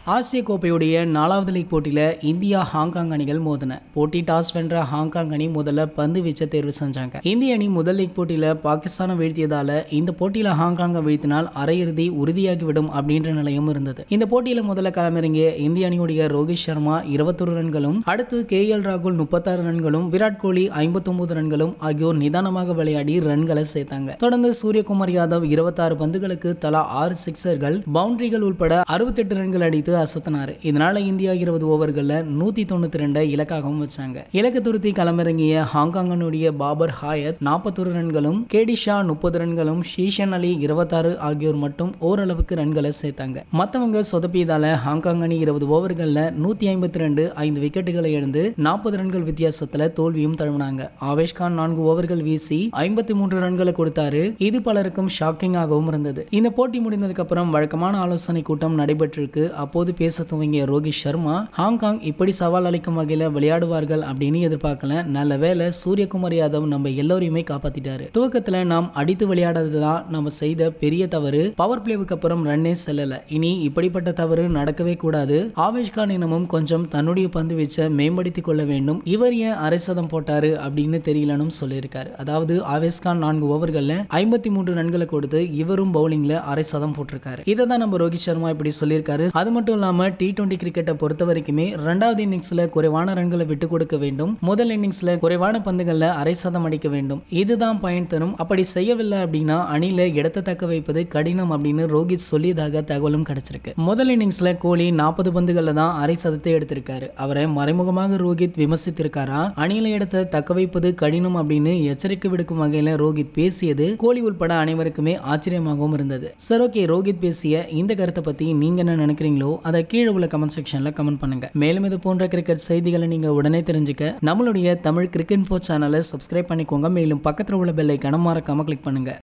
ஆசிய கோப்பையுடைய நாலாவது லீக் போட்டியில் இந்தியா ஹாங்காங் அணிகள் மோதின போட்டி டாஸ் வென்ற ஹாங்காங் அணி முதல்ல பந்து வீச்ச தேர்வு செஞ்சாங்க இந்திய அணி முதல் லீக் போட்டியில் பாகிஸ்தானை வீழ்த்தியதால இந்த போட்டியில் ஹாங்காங்கை வீழ்த்தினால் அரையிறுதி உறுதியாகிவிடும் அப்படின்ற நிலையும் இருந்தது இந்த போட்டியில் முதல்ல களமிறங்கிய இந்திய அணியுடைய ரோஹித் சர்மா இருபத்தொரு ரன்களும் அடுத்து கே எல் ராகுல் முப்பத்தாறு ரன்களும் விராட் கோலி ஐம்பத்தொன்பது ரன்களும் ஆகியோர் நிதானமாக விளையாடி ரன்களை சேர்த்தாங்க தொடர்ந்து சூரியகுமார் யாதவ் இருபத்தாறு பந்துகளுக்கு தலா ஆறு சிக்ஸர்கள் பவுண்டரிகள் உட்பட அறுபத்தெட்டு ரன்கள் அடித்து அசத்தினார் இதனால இந்தியா இருபது ஓவர்களில் நூத்தி தொண்ணூத்தி ரெண்டை இலக்காகவும் வச்சாங்க இலக்கு துருத்தி களமிறங்கிய ஹாங்காங்கனுடைய பாபர் ஹாயத் நாற்பத்தொரு ரன்களும் கேடி ஷா முப்பது ரன்களும் ஷீஷன் அலி இருபத்தாறு ஆகியோர் மட்டும் ஓரளவுக்கு ரன்களை சேர்த்தாங்க மற்றவங்க சொதப்பியதால ஹாங்காங் அணி இருபது ஓவர்களில் நூத்தி ஐம்பத்தி ரெண்டு ஐந்து விக்கெட்டுகளை இழந்து நாற்பது ரன்கள் வித்தியாசத்துல தோல்வியும் தழுவினாங்க ஆவேஷ் கான் நான்கு ஓவர்கள் வீசி ஐம்பத்தி மூன்று ரன்களை கொடுத்தாரு இது பலருக்கும் ஷாக்கிங்காகவும் இருந்தது இந்த போட்டி முடிந்ததுக்கு அப்புறம் வழக்கமான ஆலோசனை கூட்டம் நடைபெற்றிருக்கு அப்போது பேச துவங்கிய ரோஹித் சர்மா ஹாங்காங் இப்படி சவால் அளிக்கும் வகையில் விளையாடுவார்கள் அப்படின்னு எதிர்பார்க்கல நல்ல வேலை சூரியகுமார் யாதவ் நம்ம எல்லோரையுமே காப்பாத்திட்டாரு துவக்கத்துல நாம் அடித்து விளையாடுறதுதான் நம்ம செய்த பெரிய தவறு பவர் பிளேவுக்கு அப்புறம் ரன்னே செல்லல இனி இப்படிப்பட்ட தவறு நடக்கவே கூடாது ஆவேஷ் கான் இனமும் கொஞ்சம் தன்னுடைய பந்து வீச்சை மேம்படுத்திக் கொள்ள வேண்டும் இவர் ஏன் அரை சதம் போட்டாரு அப்படின்னு தெரியலனும் சொல்லியிருக்காரு அதாவது ஆவேஷ் கான் நான்கு ஓவர்கள்ல ஐம்பத்தி மூன்று ரன்களை கொடுத்து இவரும் பவுலிங்ல அரை சதம் போட்டிருக்காரு இதை தான் நம்ம ரோஹித் சர்மா இப்படி சொல்லியிருக்காரு அது மட்டும் இல்லாம டி டுவெண்டி கிரிக்கெட்டை பொறுத்த வரைக்குமே ரெண்டாவது இன்னிங்ஸ்ல குறைவான ரன்களை விட்டு கொடுக்க வேண்டும் முதல் இன்னிங்ஸ்ல குறைவான பந்துகள்ல அரை சதம் அடிக்க வேண்டும் இதுதான் பயன் தரும் அப்படி செய்யவில்லை அப்படின்னா அணில இடத்தை தக்க வைப்பது கடினம் அப்படின்னு ரோஹித் சொல்லியதாக தகவலும் கிடைச்சிருக்கு முதல் இன்னிங்ஸ்ல கோலி நாற்பது பந்துகள்ல தான் அரை சதத்தை எடுத்திருக்காரு அவரை மறைமுகமாக ரோஹித் விமர்சித்திருக்காரா அணியில இடத்தை தக்க வைப்பது கடினம் அப்படின்னு எச்சரிக்கை விடுக்கும் வகையில ரோஹித் பேசியது கோலி உட்பட அனைவருக்குமே ஆச்சரியமாகவும் இருந்தது சரி ஓகே ரோஹித் பேசிய இந்த கருத்தை பத்தி நீங்க என்ன நினைக்கிறீங்களோ அதை கீழே உள்ள கமெண்ட் செக்ஷன்ல கமெண்ட் பண்ணுங்க மேலும் இது போன்ற கிரிக்கெட் செய்திகளை நீங்க உடனே தெரிஞ்சுக்க நம்மளுடைய தமிழ் கிரிக்கெட் ஃபோ சேனலை சப்ஸ்கிரைப் பண்ணிக்கோங்க மேலும் பக்கத்தில் உள்ள பெல்லை கனமாறக்காம கிளிக் பண்ணுங்க